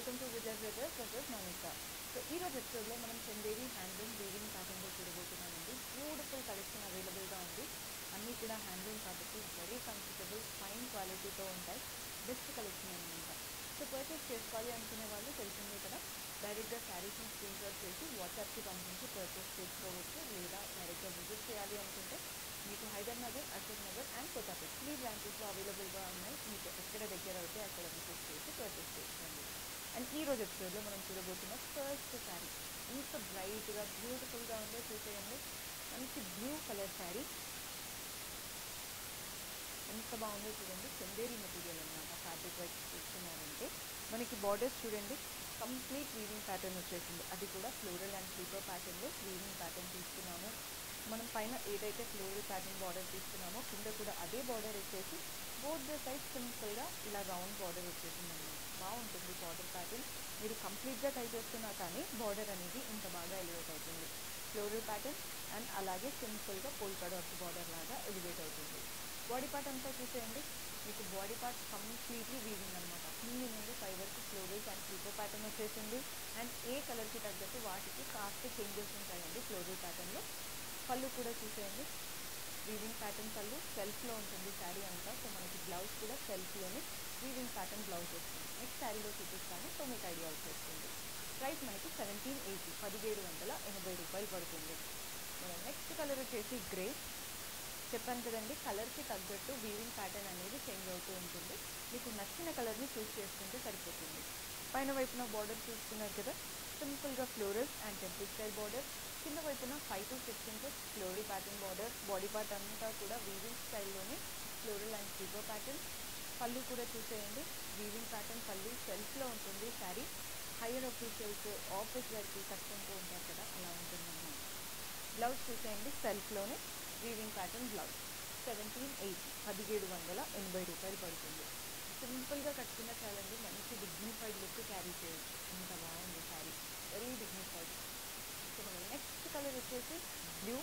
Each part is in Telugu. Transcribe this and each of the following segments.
welcome to Vijay brothers versus Monika so ఈ రోజు ఎపిసోడ్లో మనం చందేరి హ్యాండ్లూమ్ వీవింగ్ ప్యాటర్న్లో చూడబోతున్నామండి బ్యూటిఫుల్ కలెక్షన్ అవైలబుల్గా ఉంది అన్నీ కూడా హ్యాండ్లూమ్ కాబట్టి వెరీ కంఫర్టబుల్ ఫైన్ క్వాలిటీతో ఉంటాయి బెస్ట్ కలెక్షన్ అనమాట సో పర్చేస్ చేసుకోవాలి అనుకునే వాళ్ళు తెలిసిందే కదా డైరెక్ట్గా శారీస్ని స్క్రీన్ షాట్ చేసి వాట్సాప్కి పంపించి పర్చేస్ చేసుకోవచ్చు లేదా డైరెక్ట్గా విజిట్ చేయాలి అనుకుంటే మీకు హైదర్ నగర్ అశోక్ నగర్ అండ్ కొత్తపేట త్రీ బ్రాంచెస్లో అవైలబుల్గా ఉన్నాయి మీకు ఎక్కడ దగ్గర అయితే అక్కడ విజిట్ చేసి పర్చేస్ చేసుకోండి అండ్ ఈ రోజు ఎపిసోడ్లో మనం చూడబోతున్న ఫస్ట్ శారీ ఇంత బ్రైట్గా బ్యూటిఫుల్గా ఉందో చూసేయండి మంచి బ్లూ కలర్ శారీ ఎంత బాగుందో చూడండి చందేరి మెటీరియల్ అనమాట ఫ్యాబ్రిక్ వైట్ చూస్తున్నారంటే మనకి బార్డర్స్ చూడండి కంప్లీట్ వీవింగ్ ప్యాటర్న్ వచ్చేసింది అది కూడా ఫ్లోరల్ అండ్ స్లీపర్ ప్యాటర్న్లో వీవింగ్ ప్యాటర్న్ తీసుకున్నాము మనం పైన ఏదైతే ఫ్లోరల్ ప్యాటర్న్ బార్డర్ తీసుకున్నామో కింద కూడా అదే బార్డర్ వచ్చేసి బోత్ ద సైడ్ సింపుల్గా ఇలా రౌండ్ బార్డర్ వచ్చేసింది అనమాట బాగుంటుంది బార్డర్ ప్యాటర్న్ మీరు కంప్లీట్గా ట్రై చేస్తున్నా కానీ బార్డర్ అనేది ఇంత బాగా ఎలివేట్ అవుతుంది ఫ్లోరల్ ప్యాటర్న్ అండ్ అలాగే సింపుల్గా పోల్కా డాట్ బార్డర్ లాగా ఎలివేట్ అవుతుంది బాడీ పార్ట్ అంతా చూసేయండి మీకు బాడీ పార్ట్ కంప్లీట్లీ వీవింగ్ అనమాట కింది నుండి పై వరకు ఫ్లోరల్స్ అండ్ స్లీపర్ ప్యాటర్న్ వచ్చేసింది అండ్ ఏ కలర్కి తగ్గట్టు వాటికి కాస్త చేంజెస్ ఉంటాయండి ఫ్లోరల్ ప్యాటర్న్లో పళ్ళు కూడా చూసేయండి వీవింగ్ ప్యాటర్న్ పళ్ళు సెల్ఫ్లో ఉంటుంది శారీ అంతా సో మనకి బ్లౌజ్ కూడా సెల్ఫ్లోనే వీవింగ్ ప్యాటర్న్ బ్లౌజ్ వస్తుంది నెక్స్ట్ శారీలో చూపిస్తాను సో మీకు ఐడియా వచ్చేస్తుంది ప్రైస్ మనకి సెవెంటీన్ ఎయిటీ పదిహేడు వందల ఎనభై రూపాయలు పడుతుంది మన నెక్స్ట్ కలర్ వచ్చేసి గ్రే చెప్పాను కదండి కలర్కి తగ్గట్టు వీవింగ్ ప్యాటర్న్ అనేది చేంజ్ అవుతూ ఉంటుంది మీకు నచ్చిన కలర్ని చూస్ చేసుకుంటే సరిపోతుంది పైన వైపున బార్డర్ చూస్తున్నారు కదా సింపుల్గా florals and temple style border కింద వైపున five to six inches floral pattern border body part అంతా కూడా వీవింగ్ స్టైల్లోనే ఫ్లోరల్ అండ్ స్లీపర్ ప్యాటర్న్ పళ్ళు కూడా చూసేయండి వీవింగ్ ప్యాటర్న్ పళ్ళు సెల్ఫ్లో ఉంటుంది sari higher officials office work కట్టుకుంటూ ఉంటారు కదా అలా ఉంటుందన్నమాట బ్లౌజ్ చూసేయండి సెల్ఫ్లోనే weaving pattern blouse seventeen eighty పదిహేడు వందల ఎనభై రూపాయలు పడుతుంది సింపుల్గా కట్టుకున్న చాలండి మంచి డిగ్నిఫైడ్ లుక్ క్యారీ చేయొచ్చు అంత బాగుంది శారీ వెరీ డిగ్నిఫైడ్ సో మన నెక్స్ట్ కలర్ వచ్చేసి blue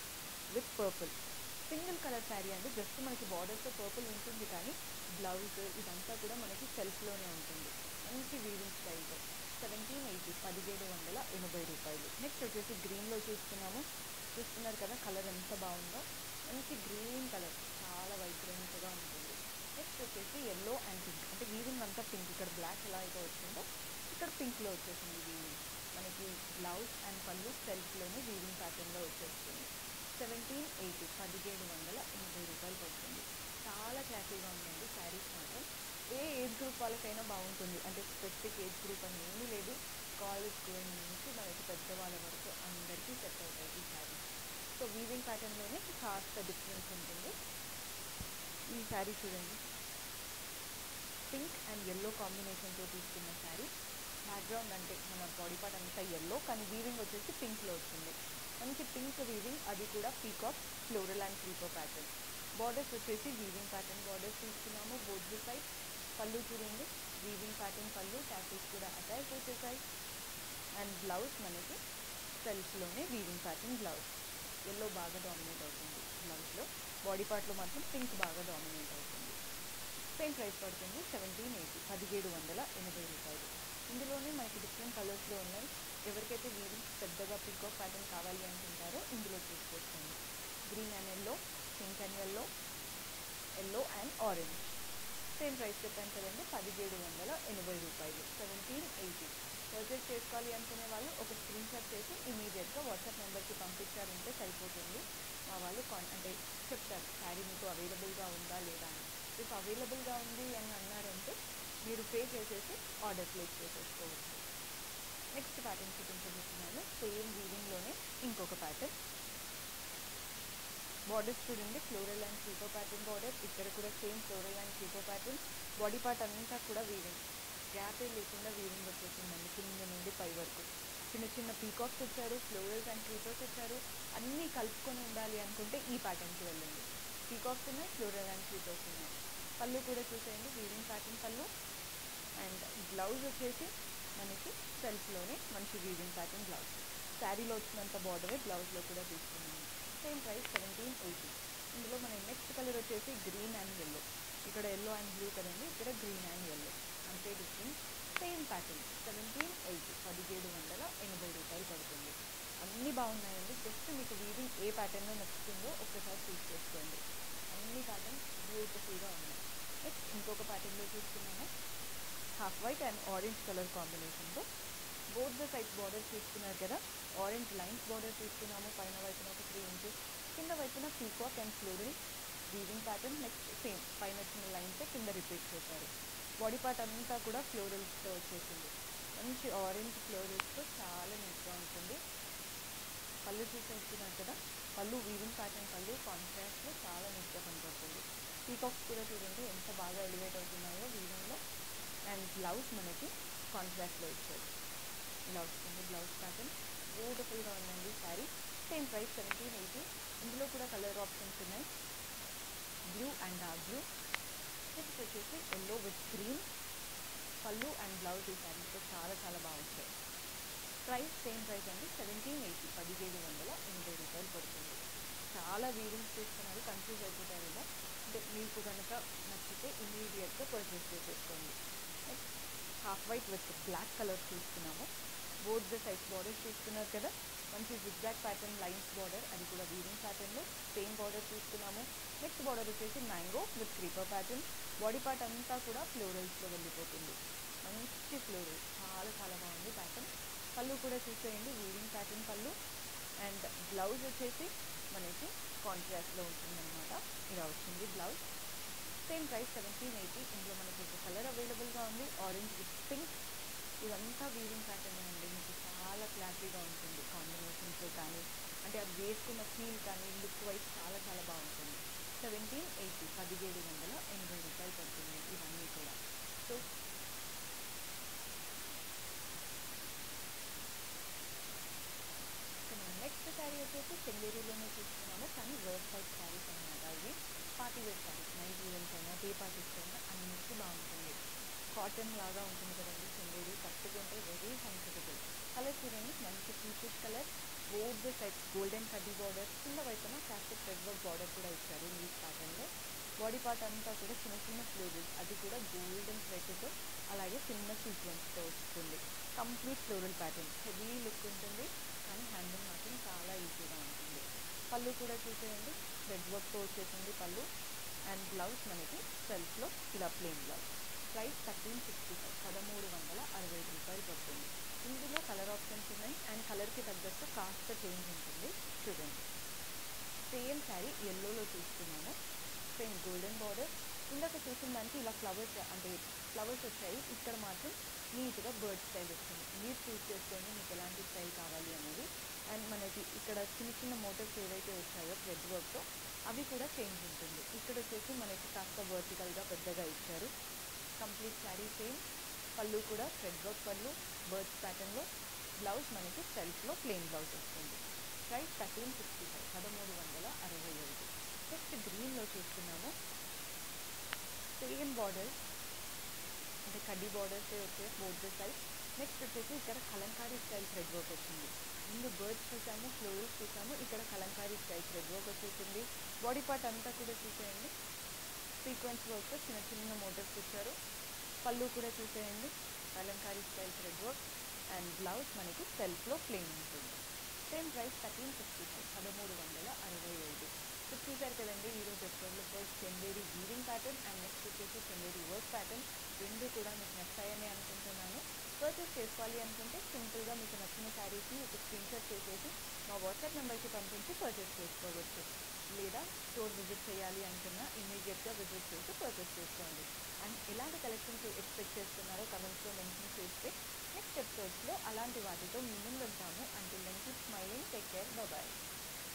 with purple single colour sari అండి జస్ట్ మనకి బార్డర్స్తో పర్పుల్ ఉంటుంది కానీ బ్లౌజ్ ఇదంతా కూడా మనకి సెల్ఫ్లోనే ఉంటుంది మంచి వీవింగ్ స్టైల్తో సెవెంటీన్ ఎయిటీ పదిహేడు వందల ఎనభై రూపాయలు నెక్స్ట్ వచ్చేసి గ్రీన్లో చూస్తున్నాము చూస్తున్నారు కదా కలర్ ఎంత బాగుందో మంచి గ్రీన్ కలర్ చాలా వైబ్రెంట్గా ఉంటుంది నెక్స్ట్ వచ్చేసి ఎల్లో అండ్ పింక్ అంటే వీవింగ్ అంతా పింక్ ఇక్కడ బ్లాక్ ఎలా అయితే వచ్చిందో ఇక్కడ పింక్లో వచ్చేసింది వీవింగ్ మనకి బ్లౌజ్ అండ్ పళ్ళు సెల్ఫ్లోనే వీవింగ్ ప్యాటర్న్లో వచ్చేస్తుంది సెవెంటీన్ ఎయిటీ పదిహేడు వందల ఎనభై రూపాయలు పడుతుంది చాలా క్లాసీగా ఉందండి శారీస్ మాత్రం ఏ ఏజ్ గ్రూప్ వాళ్ళకైనా బాగుంటుంది అంటే స్పెసిఫిక్ ఏజ్ గ్రూప్ అని ఏమీ లేదు కాలేజ్ గోయింగ్ నుంచి మనకి పెద్దవాళ్ళ వరకు అందరికీ సెట్ అవుతాయి ఈ శారీస్ సో వీవింగ్ ప్యాటర్న్లోనే కాస్త డిఫరెన్స్ ఉంటుంది ఈ శారీ చూడండి పింక్ అండ్ ఎల్లో కాంబినేషన్తో తీసుకున్న శారీ బ్యాక్గ్రౌండ్ అంటే మన బాడీ పార్ట్ అంతా ఎల్లో కానీ వీవింగ్ వచ్చేసి పింక్లో వచ్చింది మంచి పింక్ వీవింగ్ అది కూడా peacock floral and creeper pattern borders వచ్చేసి వీవింగ్ ప్యాటర్న్ బార్డర్స్ తీసుకున్నాము బోత్ సైడ్ పళ్ళు చూడండి వీవింగ్ ప్యాటర్న్ పళ్ళు ట్యాకిల్స్ కూడా అటాచ్ వచ్చేసాయి అండ్ బ్లౌజ్ మనకి సెల్ఫ్లోనే వీవింగ్ ప్యాటర్న్ బ్లౌజ్ ఎల్లో బాగా డామినేట్ అవుతుంది బ్లౌజ్లో బాడీ పార్ట్లో మాత్రం పింక్ బాగా డామినేట్ అవుతుంది సేమ్ ప్రైస్ పడుతుంది సెవెంటీన్ ఎయిటీ పదిహేడు వందల ఎనభై రూపాయలు ఇందులోనే మనకి డిఫరెంట్ కలర్స్లో ఉన్నాయి ఎవరికైతే వీవింగ్ పెద్దగా పికాక్ ప్యాటర్న్ కావాలి అనుకుంటారో ఇందులో చూసుకోవచ్చండి green and yellow pink and yellow yellow and orange same price చెప్పాను కదండి పదిహేడు వందల ఎనభై రూపాయలు సెవెంటీన్ ఎయిటీ పర్చేస్ చేసుకోవాలి అనుకునే వాళ్ళు ఒక స్క్రీన్ షాట్ చేసి ఇమీడియట్గా వాట్సాప్ నెంబర్కి పంపించారంటే సరిపోతుంది మా వాళ్ళు కాన్ అంటే చెప్తారు శారీ మీకు అవైలబుల్గా ఉందా లేదా అని ఇఫ్ అవైలబుల్గా ఉంది అని అన్నారంటే మీరు పే చేసేసి ఆర్డర్ ప్లేస్ చేసేసుకోవచ్చు నెక్స్ట్ ప్యాటర్న్ చూపించబోతున్నాను సేమ్ వీవింగ్లోనే ఇంకొక ప్యాటర్న్ బార్డర్స్ చూడండి floral and sleeper pattern border ఇక్కడ కూడా same floral and sleeper pattern body part అంతా కూడా వీవింగ్ గ్యాపే లేకుండా వీవింగ్ వచ్చేసిందండి కింద నుండి పై వరకు చిన్న చిన్న పీకాక్స్ వచ్చారు ఫ్లోరల్స్ అండ్ క్రీపర్స్ వచ్చారు అన్నీ కలుపుకొని ఉండాలి అనుకుంటే ఈ ప్యాటర్న్కి వెళ్ళండి పీకాక్స్ ఉన్నాయి ఫ్లోరల్ అండ్ క్రీపర్స్ ఉన్నాయి పళ్ళు కూడా చూసేయండి వీవింగ్ ప్యాటర్న్ పళ్ళు అండ్ బ్లౌజ్ వచ్చేసి మనకి సెల్ఫ్లోనే మంచి వీవింగ్ ప్యాటర్న్ బ్లౌజ్ శారీలో వచ్చినంత బార్డరే బ్లౌజ్లో కూడా తీసుకున్నాము సేమ్ ప్రైస్ సెవెంటీన్ ఎయిటీ ఇందులో మన నెక్స్ట్ కలర్ వచ్చేసి గ్రీన్ అండ్ ఎల్లో ఇక్కడ ఎల్లో అండ్ బ్లూ కదండి ఇక్కడ గ్రీన్ అండ్ ఎల్లో అంతే difference same pattern seventeen eighty పదిహేడు వందల ఎనభై రూపాయలు పడుతుంది అన్నీ బాగున్నాయండి జస్ట్ మీకు వీవింగ్ ఏ ప్యాటర్న్లో నచ్చుతుందో ఒక్కసారి చూస్ చేసుకోండి అన్ని ప్యాటర్న్స్ బ్యూటిఫుల్గా ఉన్నాయి నెక్స్ట్ ఇంకొక ప్యాటర్న్లో చూస్తున్నాము half white and orange colour కాంబినేషన్తో బోత్ ద సైడ్స్ బార్డర్ చూస్తున్నారు కదా ఆరెంజ్ లైన్స్ బార్డర్ చూస్తున్నాము పైన వైపున ఒక త్రీ ఇంచెస్ కింద వైపున peacock and floral weaving pattern next same పైన వచ్చిన లైన్స్ కింద రిపీట్ చేశారు బాడీ పార్ట్ అంతా కూడా ఫ్లోరల్స్తో వచ్చేసింది మంచి ఆరెంజ్ ఫ్లోరల్స్తో చాలా నీట్గా ఉంటుంది పళ్ళు చూసేస్తున్నారు కదా పళ్ళు వీవింగ్ ప్యాటర్న్ పళ్ళు కాంట్రాస్ట్లో చాలా నీట్గా కనపడుతుంది పీకాక్స్ కూడా చూడండి ఎంత బాగా ఎలివేట్ అవుతున్నాయో వీవింగ్లో అండ్ బ్లౌజ్ మనకి కాంట్రాస్ట్లో ఇచ్చారు ఇలా వస్తుంది బ్లౌజ్ ప్యాటర్న్ బ్యూటిఫుల్గా ఉందండి sari same price seventeen eighty ఇందులో కూడా కలర్ ఆప్షన్స్ ఉన్నాయి blue and dark blue next వచ్చేసి ఎల్లో విత్ గ్రీన్ పళ్ళు అండ్ బ్లౌజ్ ఈ శారీస్తో చాలా చాలా బాగా వచ్చాయి ప్రైస్ సేమ్ ప్రైస్ అండి సెవెంటీన్ ఎయిటీ పదిహేడు వందల ఎనభై రూపాయలు పడుతుంది చాలా వీవింగ్స్ చూస్తున్నారు కన్ఫ్యూజ్ అయిపోతారు కదా అంటే మీకు కనుక నచ్చితే ఇమీడియట్గా పర్చేస్ చేసేసుకోండి next half white with black colour చూస్తున్నాము బోత్ ద సైజ్ బార్డర్స్ చూస్తున్నారు కదా మంచి జిగ్జాగ్ ప్యాటర్న్ లైన్స్ బార్డర్ అది కూడా వీవింగ్ ప్యాటర్న్లో సేమ్ బార్డర్ చూస్తున్నాము నెక్స్ట్ బార్డర్ వచ్చేసి mango with creeper pattern body part అంతా కూడా ఫ్లోరల్స్లో వెళ్ళిపోతుంది మంచి ఫ్లోరల్ చాలా చాలా బాగుంది ప్యాటర్న్ పళ్ళు కూడా చూసేయండి వీవింగ్ ప్యాటర్న్ పళ్ళు అండ్ బ్లౌజ్ వచ్చేసి మనకి కాంట్రాస్ట్లో ఉంటుందన్నమాట ఇలా వచ్చింది blouse same price seventeen eighty ఇందులో మనకి ఒక కలర్ అవైలబుల్గా ఉంది ఆరెంజ్ విత్ పింక్ ఇదంతా వీవింగ్ ప్యాటర్న్ అండి మీకు చాలా క్లారిటీగా ఉంటుంది కాంబినేషన్స్ కానీ అంటే అది వేసుకున్న ఫీల్ కానీ లుక్ వైజ్ చాలా చాలా బాగుంటుంది సెవెంటీన్ ఎయిటీ పదిహేడు వందల ఎనభై రూపాయలు పడుతుంది ఇవన్నీ కూడా సో నెక్స్ట్ శారీ వచ్చేసి చెందేరిలోనే చూస్తున్నాము కానీ వర్క్ టైప్ శారీస్ అనమాట ఇవి party wear saris night events అయినా డే పార్టీస్ అయినా అన్నిటికీ బాగుంటుంది కాటన్ లాగా ఉంటుంది కదండి చెందేరి కట్టుకుంటే వెరీ కంఫర్టబుల్ కలర్ చూడండి మంచి peaches colour both the sets golden కడ్డీ బార్డర్ కింద వైపున క్యాస్టెడ్ రెడ్ వర్క్ బార్డర్ కూడా ఇచ్చారు లీవ్ ప్యాటర్న్లో బాడీ పార్ట్ అంతా కూడా చిన్న చిన్న ఫ్లోరల్స్ అది కూడా గోల్డెన్ థ్రెడ్తో అలాగే చిన్న సీక్వెన్స్తో వస్తుంది complete floral pattern heavy look ఉంటుంది కానీ హ్యాండింగ్ మాత్రం చాలా ఈజీగా ఉంటుంది పళ్ళు కూడా చూసేయండి థ్రెడ్ వర్క్తో వచ్చేసింది పళ్ళు అండ్ బ్లౌజ్ మనకి సెల్ఫ్లో ఇలా plain blouse price thirteen sixty five పదమూడు వందల అరవై ఐదు రూపాయలు పడుతుంది ఇందులో కలర్ ఆప్షన్స్ ఉన్నాయి అండ్ కలర్కి తగ్గట్టు కాస్త చేంజ్ ఉంటుంది చూడండి సేమ్ శారీ ఎల్లోలో చూస్తున్నాము సేమ్ గోల్డెన్ బార్డర్ ఇందాక చూసిన దానికి ఇలా ఫ్లవర్స్ అంటే ఫ్లవర్స్ వచ్చాయి ఇక్కడ మాత్రం నీట్గా బర్డ్ స్టైల్ వచ్చింది మీరు చూస్ చేసుకోండి మీకు ఎలాంటి స్టైల్ కావాలి అనేది అండ్ మనకి ఇక్కడ చిన్న చిన్న మోటర్స్ ఏవైతే వచ్చాయో థ్రెడ్ వర్క్తో అవి కూడా చేంజ్ ఉంటుంది ఇక్కడ వచ్చేసి మనకి కాస్త వర్టికల్గా పెద్దగా ఇచ్చారు కంప్లీట్ శారీ సేమ్ పళ్ళు కూడా థ్రెడ్ వర్క్ పళ్ళు బర్డ్స్ ప్యాటర్న్లో బ్లౌజ్ మనకి సెల్ఫ్లో ప్లెయిన్ బ్లౌజ్ వస్తుంది ప్రైస్ థర్టీన్ సిక్స్టీ ఫైవ్ పదమూడు వందల అరవై ఐదు నెక్స్ట్ గ్రీన్లో చూస్తున్నాము సేమ్ బార్డర్ అంటే కడ్డీ బార్డర్సే వచ్చాయి బోత్ ద సైడ్ నెక్స్ట్ వచ్చేసి ఇక్కడ కలంకారీ స్టైల్ థ్రెడ్ వర్క్ వచ్చింది ముందు బర్డ్స్ చూసాము ఫ్లోరల్స్ చూసాము ఇక్కడ కలంకారీ స్టైల్ థ్రెడ్ వర్క్ వచ్చేసింది బాడీ పార్ట్ అంతా కూడా చూసేయండి సీక్వెన్స్ వర్క్ చిన్న చిన్న మోటర్స్ ఇచ్చారు పళ్ళు కూడా చూసేయండి Kalamkari style thread work and blouse మనకి సెల్ఫ్లో ప్లెయిన్ ఉంటుంది same price thirteen sixty five పదమూడు వందల అరవై ఐదు సో చూసారు కదండి ఈరోజు ఎపిసోడ్లో first Chanderi weaving pattern and next వచ్చేసి చందేరి వర్క్ ప్యాటర్న్ రెండు కూడా మీకు నచ్చాయని అనుకుంటున్నాను పర్చేస్ చేసుకోవాలి అనుకుంటే సింపుల్గా మీకు నచ్చిన శారీస్ని ఒక స్క్రీన్ షాట్ చేసేసి మా వాట్సాప్ నెంబర్కి పంపించి పర్చేస్ చేసుకోవచ్చు లేదా స్టోర్ విజిట్ చేయాలి అనుకున్నా ఇమీడియట్గా విజిట్ చేసి పర్చేస్ చేసుకోండి అండ్ ఎలాంటి కలెక్షన్స్ ఎక్స్పెక్ట్ చేస్తున్నారో కమెంట్స్లో మెన్షన్ చేస్తే నెక్స్ట్ ఎపిసోడ్స్లో అలాంటి వాటితో మీ ముందు ఉంటాము until then keep smiling take care bye